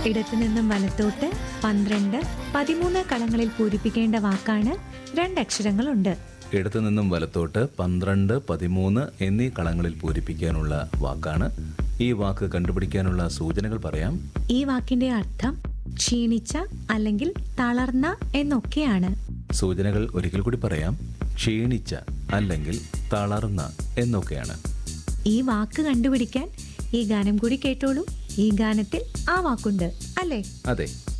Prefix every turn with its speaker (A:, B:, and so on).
A: ഇടത്തു നിന്നും വലത്തോട്ട് പന്ത്രണ്ട് പതിമൂന്ന് കളങ്ങളിൽ പൂരിപ്പിക്കേണ്ട വാക്കാണ് രണ്ടക്ഷരങ്ങളുണ്ട്
B: ഇടത്തു നിന്നും വലത്തോട്ട് പന്ത്രണ്ട് പതിമൂന്ന് എന്നീ കളങ്ങളിൽ പൂരിപ്പിക്കാനുള്ള വാക്കാണ് ഈ വാക്ക് കണ്ടുപിടിക്കാനുള്ള സൂചനകൾ പറയാം
A: ഈ വാക്കിന്റെ അർത്ഥം ക്ഷീണിച്ച അല്ലെങ്കിൽ തളർന്ന എന്നൊക്കെയാണ്
B: സൂചനകൾ ഒരിക്കൽ കൂടി പറയാം ക്ഷീണിച്ച അല്ലെങ്കിൽ തളർന്ന എന്നൊക്കെയാണ്
A: ഈ വാക്ക് കണ്ടുപിടിക്കാൻ ഈ ഗാനം കൂടി കേട്ടോളൂ ഈ ഗാനത്തിൽ ആ വാക്കുണ്ട് അല്ലേ
B: അതെ